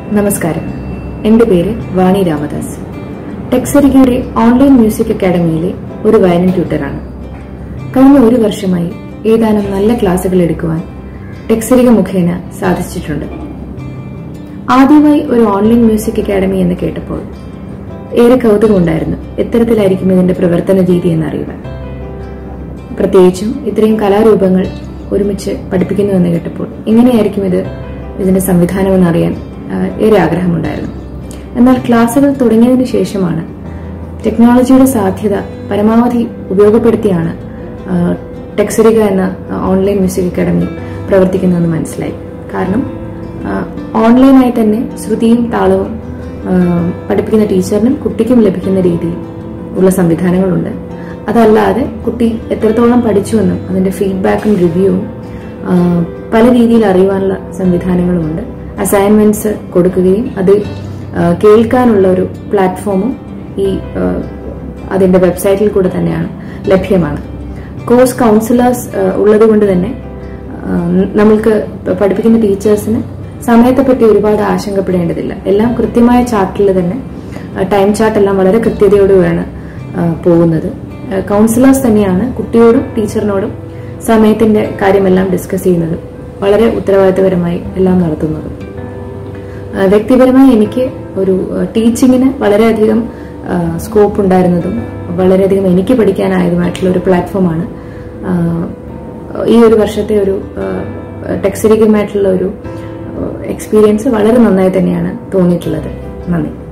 നമസ്കാരം എന്റെ പേര് വാണി രാമദാസ് ടെക്സരികയുടെ ഓൺലൈൻ മ്യൂസിക് അക്കാദമിയിലെ ഒരു വയലിൻ ട്യൂട്ടറാണ് കഴിഞ്ഞ ഒരു വർഷമായി ഏതാനും നല്ല ക്ലാസുകൾ എടുക്കുവാൻ ടെക്സരിക മുഖേന സാധിച്ചിട്ടുണ്ട് ആദ്യമായി ഒരു ഓൺലൈൻ മ്യൂസിക് അക്കാദമി എന്ന് കേട്ടപ്പോൾ ഏറെ കൗതുകമുണ്ടായിരുന്നു എത്തരത്തിലായിരിക്കും ഇതിന്റെ പ്രവർത്തന രീതി എന്നറിയുവാൻ പ്രത്യേകിച്ചും ഇത്രയും കലാരൂപങ്ങൾ ഒരുമിച്ച് പഠിപ്പിക്കുന്നു എന്ന് കേട്ടപ്പോൾ എങ്ങനെയായിരിക്കും ഇത് ഇതിന്റെ സംവിധാനം എന്നറിയാൻ ആ, ഏറെ ആഗ്രഹമുണ്ടായിരുന്നു എന്നാൽ ക്ലാസുകൾ തുടങ്ങിയതിനു ശേഷമാണ് ടെക്നോളജിയുടെ സാധ്യത പരമാവധി ഉപയോഗപ്പെടുത്തിയാണ് ആ, ടെക്സറിക എന്ന ആ, ഓൺലൈൻ മ്യൂസിക് അക്കാദമി പ്രവർത്തിക്കുന്നതെന്ന് മനസ്സിലായി കാരണം ആ, ഓൺലൈനായി തന്നെ ശ്രുതിയും താളവും ആ, പഠിപ്പിക്കുന്ന ടീച്ചറിനും കുട്ടിക്കും ലഭിക്കുന്ന രീതിയിൽ ഉള്ള സംവിധാനങ്ങളുണ്ട് അതല്ലാതെ കുട്ടി എത്രത്തോളം പഠിച്ചുവെന്നും അതിന്റെ ഫീഡ്ബാക്കും റിവ്യൂവും ആ, പല രീതിയിൽ അറിയുവാനുള്ള സംവിധാനങ്ങളുമുണ്ട് അസൈൻമെന്റ്സ് കൊടുക്കുകയും അത് ആ, കേൾക്കാനുള്ള ഒരു പ്ലാറ്റ്ഫോമും ഈ ആ, അതിന്റെ വെബ്സൈറ്റിൽ കൂടെ തന്നെയാണ് ലഭ്യമാണ് കോഴ്സ് കൗൺസിലേഴ്സ് ഉള്ളതുകൊണ്ട് തന്നെ ആ, നമ്മൾക്ക് പഠിപ്പിക്കുന്ന ടീച്ചേഴ്സിന് സമയത്തെപ്പറ്റി ഒരുപാട് ആശങ്കപ്പെടേണ്ടതില്ല എല്ലാം കൃത്യമായ ചാർട്ടിൽ തന്നെ ടൈം ചാർട്ട് എല്ലാം വളരെ കൃത്യതയോടുകൂടിയാണ് ആ, പോകുന്നത് കൗൺസിലേഴ്സ് തന്നെയാണ് കുട്ടിയോടും ടീച്ചറിനോടും സമയത്തിന്റെ കാര്യമെല്ലാം ഡിസ്കസ് ചെയ്യുന്നത് വളരെ ഉത്തരവാദിത്തപരമായി എല്ലാം നടത്തുന്നത് ആ, വ്യക്തിപരമായി എനിക്ക് ഒരു ആ, ടീച്ചിങ്ങിന് വളരെയധികം സ്കോപ്പ് ഉണ്ടായിരുന്നതും വളരെയധികം എനിക്ക് പഠിക്കാനായതുമായിട്ടുള്ള ഒരു പ്ലാറ്റ്ഫോമാണ് ആ, ഈ ഒരു വർഷത്തെ ഒരു ടെക്സരികമായിട്ടുള്ള ഒരു എക്സ്പീരിയൻസ് വളരെ നന്നായി തന്നെയാണ് തോന്നിയിട്ടുള്ളത് നന്ദി